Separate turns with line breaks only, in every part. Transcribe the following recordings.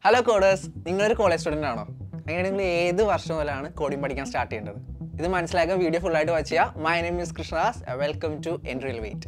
hello coders നിങ്ങളൊരു college student ആണോ അങ്ങനെയാണെങ്കിൽ നിങ്ങൾ ഏത് വർഷം മുതലാണ് കോഡിംഗ് പഠിക്കാൻ സ്റ്റാർട്ട് ചെയ്യേണ്ടത് ഇത് മനസ്സിലാക്കാൻ വീഡിയോ ഫുൾ ആയിട്ട് വാച്ച് ചെയ്യുക my name is Krishnadas welcome to Entri elevate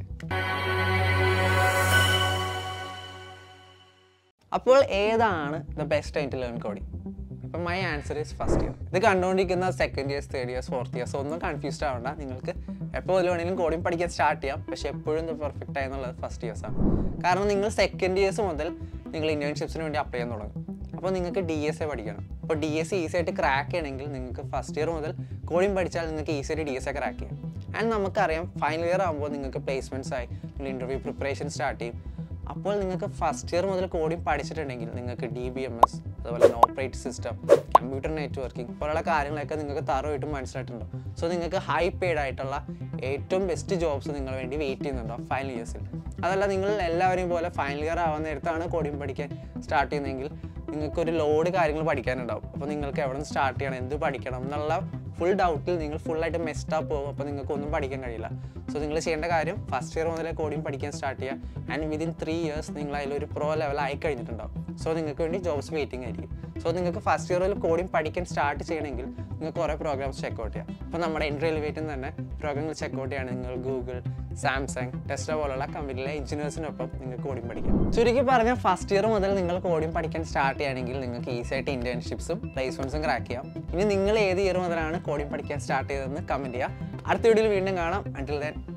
അപ്പോൾ ഏതാണ് the best time to learn coding അപ്പം my answer is first year ഇത് കണ്ടുകൊണ്ടിരിക്കുന്ന second years third years fourth years ഒന്നും കൺഫ്യൂസ്ഡ് ആവണ്ട നിങ്ങൾക്ക് എപ്പോൾ മുതൽ വേണമെങ്കിലും കോഡിംഗ് പഠിക്കാൻ സ്റ്റാർട്ട് ചെയ്യാം പക്ഷേ എപ്പോഴും ഇത് പെർഫെക്റ്റ് ആയെന്നുള്ളത് ഫസ്റ്റ് ഇയേഴ്സ് ആണ് കാരണം നിങ്ങൾ സെക്കൻഡ് ഇയേഴ്സ് മുതൽ നിങ്ങൾ ഇന്റേൺഷിപ്സിന് വേണ്ടി അപ്ലൈ ചെയ്യാൻ തുടങ്ങും അപ്പോൾ നിങ്ങൾക്ക് ഡി എസ് എ പഠിക്കണം അപ്പോൾ ഡി എസ് ഈസി ആയിട്ട് ക്രാക്ക് ചെയ്യണമെങ്കിൽ നിങ്ങൾക്ക് ഫസ്റ്റ് ഇയർ മുതൽ കോഡിംഗ് പഠിച്ചാൽ നിങ്ങൾക്ക് ഈസി ആയിട്ട് ഡി എസ് എ ക്രാക്ക് ചെയ്യാം ആൻഡ് നമുക്കറിയാം ഫൈനൽ ഇയർ ആകുമ്പോൾ നിങ്ങൾക്ക് പ്ലേസ്മെൻറ്റ്സ് ആയി നിങ്ങൾ ഇൻ്റർവ്യൂ പ്രിപ്പറേഷൻ സ്റ്റാർട്ട് ചെയ്യും അപ്പോൾ നിങ്ങൾക്ക് ഫസ്റ്റ് ഇയർ മുതൽ കോഡിംഗ് പഠിച്ചിട്ടുണ്ടെങ്കിൽ നിങ്ങൾക്ക് ഡി ബി എം എസ് അതുപോലെ ഓപ്പറേറ്റ് സിസ്റ്റം കമ്പ്യൂട്ടർ നെറ്റ്വർക്കിംഗ് പോലുള്ള കാര്യങ്ങളൊക്കെ നിങ്ങൾക്ക് തറവായിട്ടും മനസ്സിലായിട്ടുണ്ടോ സോ നിങ്ങൾക്ക് ഹൈ പെയ്ഡ് ആയിട്ടുള്ള ഏറ്റവും ബെസ്റ്റ് ജോബ്സ് നിങ്ങൾ വേണ്ടി വെയിറ്റ് ചെയ്യുന്നുണ്ടോ ഫൈനൽ ഇയേഴ്സിൽ അതല്ല നിങ്ങൾ എല്ലാവരെയും പോലെ ഫൈനൽ ഇയർ ആവാൻ നേരത്താണ് കോഡിംഗ് പഠിക്കാൻ സ്റ്റാർട്ട് ചെയ്യുന്നതെങ്കിൽ നിങ്ങൾക്ക് ഒരു ലോഡ് കാര്യങ്ങൾ പഠിക്കാനുണ്ടാവും അപ്പോൾ നിങ്ങൾക്ക് എവിടെ നിന്ന് സ്റ്റാർട്ട് ചെയ്യണം എന്ത് പഠിക്കണം എന്നുള്ള ഫുൾ ഡൗട്ടിൽ നിങ്ങൾ ഫുള്ളായിട്ട് മെസ്റ്റാപ്പ് പോകും അപ്പോൾ നിങ്ങൾക്ക് ഒന്നും പഠിക്കാൻ കഴിയില്ല സോ നിങ്ങൾ ചെയ്യേണ്ട കാര്യം ഫസ്റ്റ് ഇയർ മുതലേ കോഡിംഗ് പഠിക്കാൻ സ്റ്റാർട്ട് ചെയ്യുക ആൻഡ് വിതിൻ ത്രീ ഇയേഴ്സ് നിങ്ങൾ അതിലൊരു പ്രോ ലെവൽ ആയി കഴിഞ്ഞിട്ടുണ്ടാവും സോ നിങ്ങൾക്ക് വേണ്ടി ജോബ്സ് വെയിറ്റിംഗ് ആയിരിക്കും സോ നിങ്ങൾക്ക് ഫസ്റ്റ് ഇയറിൽ കോഡിംഗ് പഠിക്കാൻ സ്റ്റാർട്ട് ചെയ്യണമെങ്കിൽ നിങ്ങൾക്ക് കുറേ പ്രോഗ്രാംസ് ചെക്കൗട്ട് ചെയ്യാം അപ്പോൾ നമ്മുടെ എൻട്രി എലിവേറ്റിൽ തന്നെ പ്രോഗ്രാമുകൾ ചെക്കൗട്ട് ചെയ്യുകയാണെങ്കിൽ നിങ്ങൾ ഗൂഗിൾ സാംസങ് ടെസ്ല പോലുള്ള കമ്പനിയിലെ എഞ്ചിനീയേഴ്സിനൊപ്പം നിങ്ങൾക്ക് കോഡിംഗ് പഠിക്കാം ചുരുക്കി പറഞ്ഞ ഫസ്റ്റ് ഇയർ മുതൽ നിങ്ങൾ കോഡിംഗ് പഠിക്കാൻ സ്റ്റാർട്ട് ചെയ്യുകയാണെങ്കിൽ നിങ്ങൾക്ക് ഈസി ആയിട്ട് ഇന്റേൺഷിപ്സും പ്ലേസ്മെന്റ്സും ക്രാക്ക് ചെയ്യാം ഇനി നിങ്ങൾ ഏത് ഇയർ മുതലാണ് കോഡിംഗ് പഠിക്കാൻ സ്റ്റാർട്ട് ചെയ്തതെന്ന് കമന്റ് ചെയ്യുക അടുത്ത വീഡിയോയിൽ വീണ്ടും കാണാം അണ്ടിൽ ദെൻ